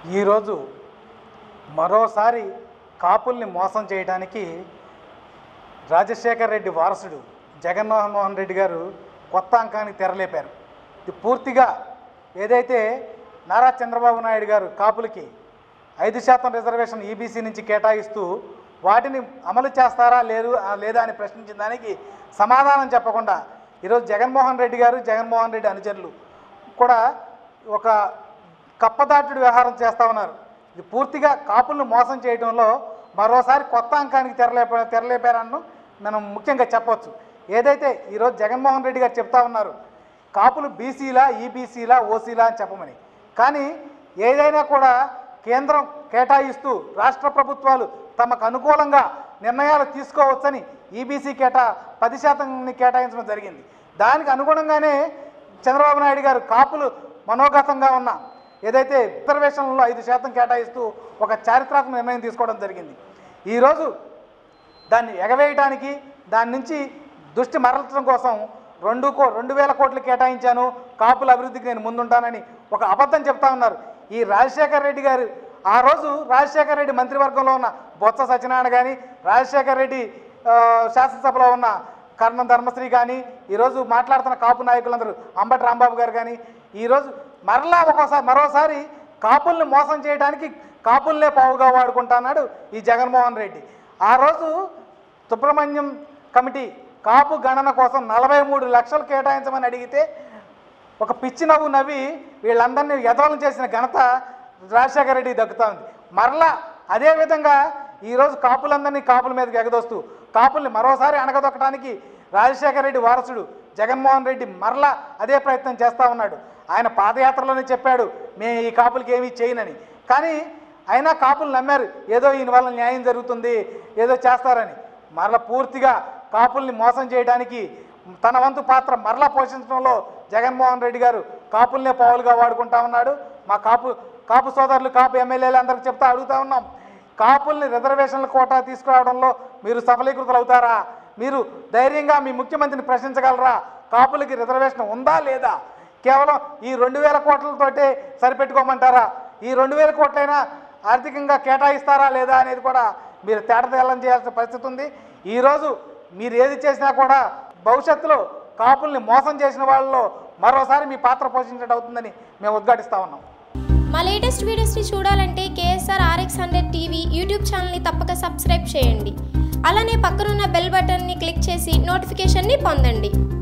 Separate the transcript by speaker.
Speaker 1: ఈరోజు మరోసారి కాపుల్ని మోసం చేయడానికి రాజశేఖర్ రెడ్డి వారసుడు జగన్మోహన్ రెడ్డి గారు కొత్త అంకానికి తెరలేపారు ఇది పూర్తిగా ఏదైతే నారా చంద్రబాబు నాయుడు గారు కాపులకి ఐదు శాతం రిజర్వేషన్ ఈబీసీ నుంచి కేటాయిస్తూ వాటిని అమలు చేస్తారా లేదు ఆ, లేదా అని ప్రశ్నించిన దానికి సమాధానం చెప్పకుండా ఈరోజు జగన్మోహన్ రెడ్డి గారు జగన్మోహన్ రెడ్డి అనుచరులు కూడా ఒక కప్పదాటుడు వ్యవహారం చేస్తా ఉన్నారు ఇది పూర్తిగా కాపులను మోసం చేయడంలో మరోసారి కొత్త అంకానికి తెరలేప తెరలేపారన్ను మనం ముఖ్యంగా చెప్పొచ్చు ఏదైతే ఈరోజు జగన్మోహన్ రెడ్డి గారు చెప్తా ఉన్నారు కాపులు బీసీలా ఈబీసీలా ఓసీలా అని చెప్పమని కానీ ఏదైనా కూడా కేంద్రం కేటాయిస్తూ రాష్ట్ర ప్రభుత్వాలు తమకు అనుకూలంగా నిర్ణయాలు తీసుకోవచ్చని ఈబీసీ కేటా పది శాతంని కేటాయించడం జరిగింది దానికి అనుగుణంగానే చంద్రబాబు నాయుడు గారు కాపులు మనోగతంగా ఉన్న ఏదైతే రిజర్వేషన్లో ఐదు శాతం కేటాయిస్తూ ఒక చారిత్రాత్మక నిర్ణయం తీసుకోవడం జరిగింది ఈరోజు దాన్ని ఎగవేయడానికి దాని నుంచి దృష్టి మరల్చడం కోసం రెండు కో రెండు వేల కోట్లు కేటాయించాను కాపుల అభివృద్ధికి నేను ముందుంటానని ఒక అబద్ధం చెప్తా ఉన్నారు ఈ రాజశేఖర రెడ్డి గారు ఆ రోజు రాజశేఖర రెడ్డి మంత్రివర్గంలో ఉన్న బొత్స సత్యనారాయణ కానీ రాజశేఖర రెడ్డి ఆ, శాసనసభలో ఉన్న కర్ణం ధర్మశ్రీ కానీ ఈరోజు మాట్లాడుతున్న కాపు నాయకులందరూ అంబటి రాంబాబు గారు కానీ ఈరోజు మరలా ఒక్కోసారి మరోసారి కాపుల్ని మోసం చేయడానికి కాపుల్నే పావుగా వాడుకుంటున్నాడు ఈ జగన్మోహన్ రెడ్డి ఆ రోజు సుబ్రహ్మణ్యం కమిటీ కాపు గణన కోసం నలభై మూడు లక్షలు కేటాయించమని అడిగితే ఒక పిచ్చి నవ్వు నవ్వి వీళ్ళందరినీ యథోలం చేసిన ఘనత రాజశేఖర రెడ్డికి దక్కుతా ఉంది మరలా అదేవిధంగా ఈరోజు కాపులందరినీ కాపుల మీదకి ఎగదోస్తూ కాపుల్ని మరోసారి అణగదొక్కడానికి రాజశేఖర రెడ్డి వారసుడు జగన్మోహన్ రెడ్డి మరలా అదే ప్రయత్నం చేస్తూ ఉన్నాడు ఆయన పాదయాత్రలోనే చెప్పాడు మేము ఈ కాపులకి ఏమీ చేయనని కానీ అయినా కాపులు నమ్మారు ఏదో ఈయన వల్ల న్యాయం జరుగుతుంది ఏదో చేస్తారని మరల పూర్తిగా కాపుల్ని మోసం చేయడానికి తన వంతు పాత్ర మరలా పోషించడంలో జగన్మోహన్ రెడ్డి గారు కాపుల్నే పావులుగా వాడుకుంటా ఉన్నాడు మా కాపు కాపు సోదరులు కాపు ఎమ్మెల్యేలు అందరికి చెప్తా అడుగుతా ఉన్నాం కాపుల్ని రిజర్వేషన్ల కోటా తీసుకురావడంలో మీరు సఫలీకృతులు అవుతారా మీరు ధైర్యంగా మీ ముఖ్యమంత్రిని ప్రశ్నించగలరా కాపులకి రిజర్వేషన్ ఉందా లేదా కేవలం ఈ రెండు వేల కోట్లతోటే సరిపెట్టుకోమంటారా ఈ రెండు వేల కోట్లైనా ఆర్థికంగా కేటాయిస్తారా లేదా అనేది కూడా మీరు తేటతెల్లం చేయాల్సిన పరిస్థితి ఉంది ఈరోజు మీరు ఏది చేసినా కూడా భవిష్యత్తులో కాపుల్ని మోసం చేసిన వాళ్ళలో మరోసారి మీ పాత్ర పోషించడం అవుతుందని మేము ఉద్ఘాటిస్తా ఉన్నాం
Speaker 2: మా లేటెస్ట్ వీడియోస్ని చూడాలంటే KSR RX hundred TV YouTube ఛానల్ని తప్పక సబ్స్క్రైబ్ చేయండి అలానే పక్కనున్న బెల్ బటన్ని క్లిక్ చేసి నోటిఫికేషన్ని పొందండి